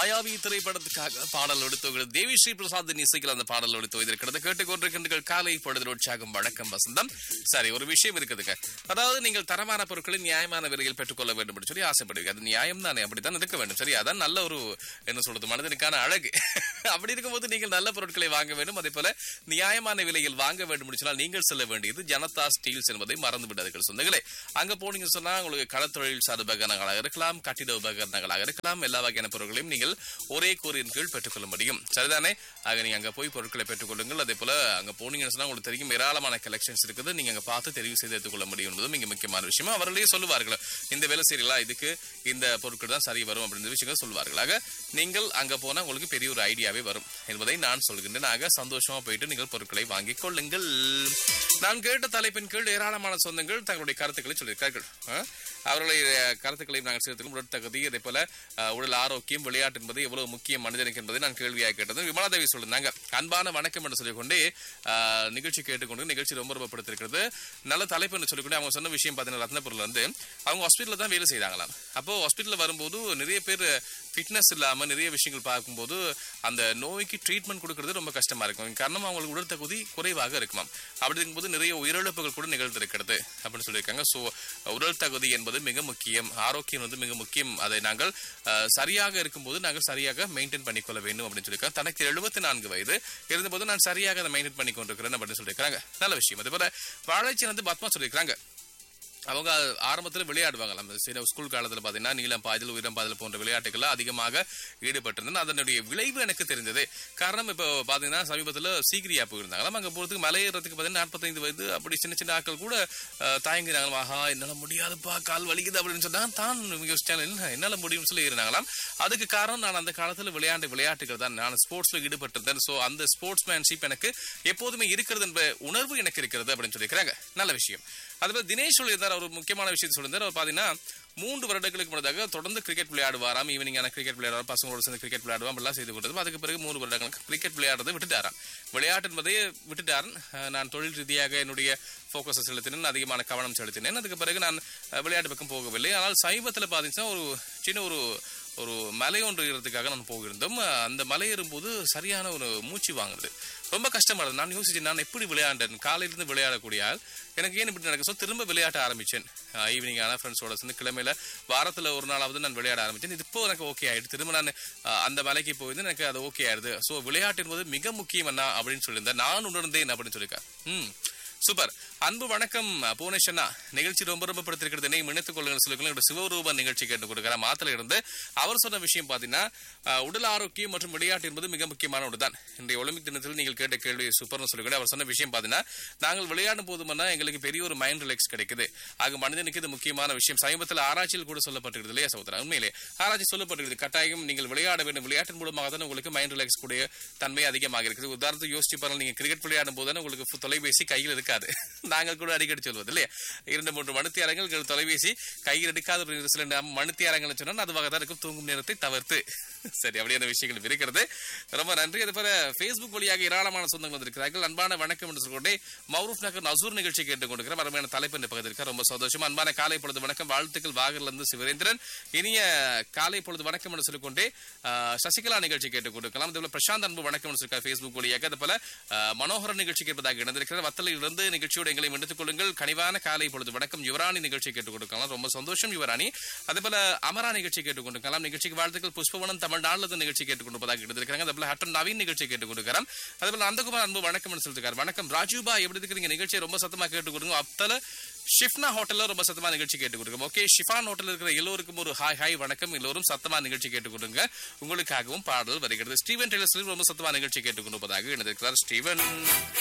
மாயாவி திரைப்படத்துக்காக பாடல் எடுத்து தேவி ஸ்ரீ பிரசாத் இசைகள் அந்த பாடல் எடுத்து இருக்கிறது கேட்டுக்கொண்டிருக்கின்றீர்கள் காலை பொழுது உற்சாகம் வணக்கம் வசந்தம் சரி ஒரு விஷயம் இருக்குதுங்க அதாவது நீங்கள் தரமான பொருட்களை நியாயமான விலையில் பெற்றுக்கொள்ள வேண்டும் என்று சொல்லி ஆசைப்படுவீங்க அது நியாயம் தானே அப்படித்தான் இருக்க வேண்டும் சரி அதான் நல்ல ஒரு என்ன சொல்றது மனிதனுக்கான அழகு அப்படி இருக்கும்போது நீங்கள் நல்ல பொருட்களை வாங்க வேண்டும் அதே போல நியாயமான விலையில் வாங்க வேண்டும் என்று சொன்னால் நீங்கள் செல்ல வேண்டியது ஜனதா ஸ்டீல்ஸ் என்பதை மறந்து விடாதீர்கள் சொந்தங்களே அங்க போனீங்க சொன்னா உங்களுக்கு களத்தொழில் சார் உபகரணங்களாக இருக்கலாம் கட்டிட உபகரணங்களாக இருக்கலாம் எல்லா வகையான பொருட்களையும் நீங்கள் ஒரே கூறின் கீழ் பெற்றுக்கொள்ள முடியும் சரிதானே ஆக நீங்க அங்க போய் பொருட்களை பெற்றுக்கொள்ளுங்கள் அதே போல அங்க போனீங்கன்னு சொன்னா உங்களுக்கு தெரியும் ஏராளமான கலெக்ஷன்ஸ் இருக்குது நீங்க அங்க பார்த்து தெரிவு செய்து எடுத்துக்கொள்ள முடியும் என்பதும் இங்க முக்கியமான விஷயம் அவர்களே சொல்லுவார்கள் இந்த வேலை செய்யலாம் இதுக்கு இந்த பொருட்கள் தான் சரி வரும் அப்படின்ற விஷயங்கள் சொல்லுவார்கள் ஆக நீங்கள் அங்க போனா உங்களுக்கு பெரிய ஒரு ஐடியாவே வரும் என்பதை நான் சொல்கின்றேன் ஆக சந்தோஷமா போயிட்டு நீங்கள் பொருட்களை வாங்கிக் கொள்ளுங்கள் நான் கேட்ட தலைப்பின் கீழ் ஏராளமான சொந்தங்கள் தங்களுடைய கருத்துக்களை சொல்லியிருக்கார்கள் ஆ? அவர்களுடைய கருத்துக்களை நாங்கள் சேர்த்துக்கும் உடல் தகுதி அதே போல அஹ், உடல் ஆரோக்கியம் விளையாட்டு என்பது எவ்வளவு முக்கியம் மனிதனுக்கு என்பதை நான் கேள்வியாக கேட்டது விமலாதேவி சொல்லியிருந்தாங்க அன்பான வணக்கம் என்று சொல்லிக்கொண்டே அஹ், நிகழ்ச்சி கேட்டுக்கொண்டு நிகழ்ச்சி ரொம்ப ரொம்ப படுத்திருக்கிறது நல்ல தலைப்பு என்று சொல்லிக்கொண்டு அவங்க சொன்ன விஷயம் பார்த்தீங்கன்னா ரத்னபுரில் வந்து அவங்க ஹாஸ்பிட்டலில் தான் வேலை செய்தாங்களாம் அப்போ ஹாஸ்பிட்டலில் வரும்போது நிறைய பேர் ஃபிட்னஸ் இல்லாம நிறைய விஷயங்கள் பார்க்கும்போது அந்த நோய்க்கு ட்ரீட்மெண்ட் கொடுக்கறது ரொம்ப கஷ்டமா இருக்கும் காரணம் அவங்களுக்கு உடல் தகுதி குறைவாக இருக்குமாம் அப்படி இருக்கும்போது நிறைய உயிரிழப்புகள் கூட நிகழ்ந்திருக்கிறது அப்படின்னு சொல்லியிருக்காங்க ஸோ உடல் தகுதி என்பது மிக முக்கியம் ஆரோக்கியம் வந்து மிக முக்கியம் அதை நாங்கள் அஹ், சரியாக இருக்கும்போது நாங்கள் சரியாக மெயின்டைன் பண்ணிக்கொள்ள வேண்டும் அப்படின்னு சொல்லியிருக்காங்க தனக்கு எழுபத்தி நான்கு வயது இருந்தபோது நான் சரியாக அதை மெயின்டைன் பண்ணி கொண்டிருக்கிறேன் அப்படின்னு சொல்லியிருக்காங்க நல்ல விஷயம் அதே போல வாழைச்சி வந்து பத்மா சொல்லியிருக்காங்க அவங்க ஆரம்பத்தில் விளையாடுவாங்க நம்ம சில ஸ்கூல் காலத்தில் பார்த்தீங்கன்னா நீளம் பாய்தல் உயரம் பாய்தல் போன்ற விளையாட்டுகள்ல அதிகமாக ஈடுபட்டிருந்தேன் அதனுடைய விளைவு எனக்கு தெரிந்தது காரணம் இப்போ பார்த்தீங்கன்னா சமீபத்தில் சீக்கிரியா போயிருந்தாங்க அங்கே போகிறதுக்கு மலையேறதுக்கு பார்த்தீங்கன்னா நாற்பத்தைந்து வயது அப்படி சின்ன சின்ன ஆட்கள் கூட அஹ், தயங்கினாங்க ஆஹா என்னால் முடியாதுப்பா கால் வலிக்குது அப்படின்னு சொன்னாங்க தான் யோசிச்சாங்க என்ன என்னால் முடியும்னு சொல்லி இருந்தாங்களாம் அதுக்கு காரணம் நான் அந்த காலத்தில் விளையாண்டு விளையாட்டுகள் தான் நான் ஸ்போர்ட்ஸ்ல ஈடுபட்டிருந்தேன் ஸோ அந்த ஸ்போர்ட்ஸ் மேன்ஷிப் எனக்கு எப்போதுமே இருக்கிறது என்ற உணர்வு எனக்கு இருக்கிறது அப்படின்னு சொல்லியிருக்கிறாங்க நல்ல விஷயம் அதுபோல் தினேஷ் சொல்லியிருந்தார் அவர் முக்கியமான விஷயத்தை சொல்லியிருந்தார் அவர் பார்த்தீங்கன்னா மூன்று வருடங்களுக்கு முன்னதாக தொடர்ந்து கிரிக்கெட் விளையாடுவாராம் ஈவினிங்கான கிரிக்கெட் விளையாடுவார் பசங்களோட சேர்ந்து கிரிக்கெட் விளையாடுவார் எல்லாம் செய்து கொண்டது அதுக்கு பிறகு மூணு வருடங்களுக்கு கிரிக்கெட் விளையாடுறதை விட்டுட்டாராம் விளையாட்டு என்பதை விட்டுட்டாரன் அஹ் நான் தொழில் ரீதியாக என்னுடைய ஃபோக்கஸை செலுத்தினேன் அதிகமான கவனம் செலுத்தினேன் அதுக்கு பிறகு நான் அஹ், விளையாட்டு பக்கம் போகவில்லை ஆனால் சமீபத்தில் பார்த்தீங்கன்னா ஒரு சின்ன ஒரு ஒரு மலை ஒன்று ஏறதுக்காக நான் போயிருந்தோம் அஹ், அந்த மலை ஏறும்போது சரியான ஒரு மூச்சு வாங்குது ரொம்ப கஷ்டமா இருந்தது நான் யோசிச்சேன் நான் எப்படி விளையாண்டேன் காலையிலிருந்து விளையாடக்கூடிய ஆள் எனக்கு ஏன் இப்படி நடக்க திரும்ப விளையாட்ட ஆரம்பிச்சேன் ஈவினிங் ஆன ஃப்ரெண்ட்ஸோட சேர்ந்து கிழமையில வாரத்துல ஒரு நாளாவது நான் விளையாட ஆரம்பிச்சேன் இது இப்போ எனக்கு ஓகே ஆயிடுது திரும்ப நான் அஹ், அந்த மலைக்கு போயிருந்து எனக்கு அது ஓகே ஆயிடுது ஸோ விளையாட்டு என்பது மிக முக்கியம் அண்ணா அப்படின்னு சொல்லியிருந்தேன் நான் உணர்ந்தேன் அப்படின்னு சொல்லியிருக்கேன் ம் சூப்பர் அன்பு வணக்கம் புவனேஷ் அண்ணா நிகழ்ச்சி ரொம்ப ரொம்ப படுத்திருக்கிறது என்னை இணைத்துக் கொள்ளுங்கள் சொல்லுங்கள் சிவரூப நிகழ்ச்சி கேட்டு கொடுக்குறேன் மாத்திர இருந்து அவர் சொன்ன விஷயம் பார்த்தீங்கன்னா அஹ், உடல் ஆரோக்கியம் மற்றும் விளையாட்டு என்பது மிக முக்கியமான ஒன்றுதான் இன்றைய ஒலிம்பிக் தினத்தில் நீங்கள் கேட்ட கேள்வி சூப்பர்னு சொல்லுங்கள் அவர் சொன்ன விஷயம் பார்த்தீங்கன்னா நாங்கள் விளையாடும் போதுமன்னா எங்களுக்கு பெரிய ஒரு மைண்ட் ரிலாக்ஸ் கிடைக்குது ஆக மனிதனுக்கு இது முக்கியமான விஷயம் சமீபத்தில் ஆராய்ச்சியில் கூட சொல்லப்பட்டிருக்கிறது இல்லையா சகோதரா உண்மையிலே ஆராய்ச்சி சொல்லப்பட்டிருக்கிறது கட்டாயம் நீங்கள் விளையாட வேண்டும் விளையாட்டின் மூலமாக தான் உங்களுக்கு மைண்ட் ரிலாக்ஸ் கூடிய தன்மை அதிகமாக இருக்குது உதாரணத்துக்கு யோசிச்சு பாருங்க நீங்க கிரிக்கெட் விளையாடும் போது உங்களுக்கு ஃபு- தொலைபேசி கையில் இருக்காது நாங்கள் கூட அடிக்கடி சொல்வது இல்லையா இரண்டு மூன்று மணித்தியாரங்கள் எங்கள் தொலைபேசி கையில் எடுக்காத ஒரு சில நம் மணித்தியாரங்கள் சொன்னால் அதுவாக தான் இருக்கும் தூங்கும் நேரத்தை தவிர்த்து சரி அப்படியான விஷயங்கள் இருக்கிறது ரொம்ப நன்றி அதே போல Facebook வழியாக ஏராளமான சொந்தங்கள் வந்திருக்கிறார்கள் அன்பான வணக்கம் என்று சொல்லிக்கொண்டே மௌரூப் நகர் நசூர் நிகழ்ச்சி கேட்டுக் கொண்டிருக்கிறேன் அருமையான தலைப்பு என்று பகிர்ந்திருக்கார் ரொம்ப சந்தோஷம் அன்பான காலை பொழுது வணக்கம் வாழ்த்துக்கள் வாகர்ல இருந்து சிவரேந்திரன் இனிய காலை பொழுது வணக்கம் என்று சொல்லிக்கொண்டே ஆஹ், சசிகலா நிகழ்ச்சி கேட்டுக் கொடுக்கலாம் அதே போல பிரசாந்த் அன்பு வணக்கம் என்று சொல்லியிருக்கார் Facebook வழியாக அதே போல ஆஹ், மனோகர நிகழ்ச்சி கேட்பதாக இணைந்திருக்கிறார் வத்தலில் இருந்து நிகழ்ச்சியோடு எங்களை எடுத்துக் கொள்ளுங்கள் கனிவான காலை பொழுது வணக்கம் யுவராணி நிகழ்ச்சி கேட்டுக் கொடுக்கலாம் ரொம்ப சந்தோஷம் யுவராணி அதே போல அமரா நிகழ்ச்சி கேட்டுக் கொண்டிருக்கலாம் நிகழ்ச்சிக்கு வாழ்த்துக்கள் புஷ்பவனம் தமிழ்நாடுல இருந்து நிகழ்ச்சி கேட்டுக் கொண்டிருப்பதாக எடுத்திருக்காங்க அதே போல ஹட்டன் நவீன் நிகழ்ச்சி கேட்டுக் கொடுக்கிறோம் அதே போல அந்தகுமார் அன்பு வணக்கம் சொல்லிருக்காரு வணக்கம் ராஜூபா எப்படி இருக்கிறீங்க நிகழ்ச்சியை ரொம்ப சத்தமா கேட்டுக் கொடுங்க அப்தல ஷிஃப்னா ஹோட்டல்ல ரொம்ப சத்தமா நிகழ்ச்சி கேட்டுக் கொடுங்க ஓகே ஷிஃபான் ஹோட்டல்ல இருக்கிற எல்லோருக்கும் ஒரு ஹாய் ஹாய் வணக்கம் எல்லோரும் சத்தமா நிகழ்ச்சி கேட்டுக் கொடுங்க உங்களுக்காகவும் பாடல் வருகிறது ஸ்டீவன் டெய்லர் ரொம்ப சத்தமா நிகழ்ச்சி கேட்டுக் கொண்டிருப்பதாக இணைந்திருக்கிறார் ஸ்டீவன்